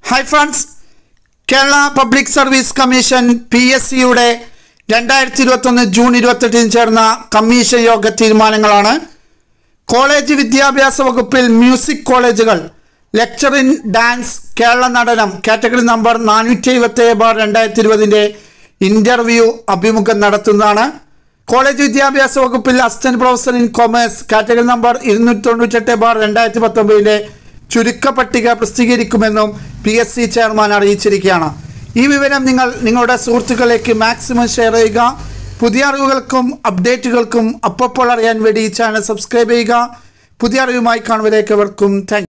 hi friends Kerala public service commission P S സിയുടെ രണ്ടായിരത്തി ഇരുപത്തൊന്ന് ജൂൺ ഇരുപത്തെട്ടിന് ചേർന്ന കമ്മീഷൻ യോഗ തീരുമാനങ്ങളാണ് കോളേജ് വിദ്യാഭ്യാസ വകുപ്പിൽ മ്യൂസിക് കോളേജുകൾ lecturer in dance Kerala Natanam category number നാനൂറ്റി എഴുപത്തി ഏഴ് ബാർ രണ്ടായിരത്തി ഇരുപതിൻ്റെ ഇൻ്റർവ്യൂ അഭിമുഖം നടത്തുന്നതാണ് കോളേജ് വിദ്യാഭ്യാസ വകുപ്പിൽ assistant professor in commerce category number ഇരുന്നൂറ്റി തൊണ്ണൂറ്റെട്ട് ബാർ രണ്ടായിരത്തി പത്തൊമ്പതിൻ്റെ ചുരുക്ക പട്ടിക പ്രസിദ്ധീകരിക്കുമെന്നും പി എസ് സി ചെയർമാൻ അറിയിച്ചിരിക്കുകയാണ് ഈ വിവരം നിങ്ങൾ നിങ്ങളുടെ സുഹൃത്തുക്കളിലേക്ക് മാക്സിമം ഷെയർ ചെയ്യുക പുതിയ അറിവുകൾക്കും അപ്ഡേറ്റുകൾക്കും അപ്പോൾ അറിയാൻ വേണ്ടി ഈ ചാനൽ സബ്സ്ക്രൈബ് ചെയ്യുക പുതിയ അറിവുമായി കാണുവരേക്കവർക്കും താങ്ക്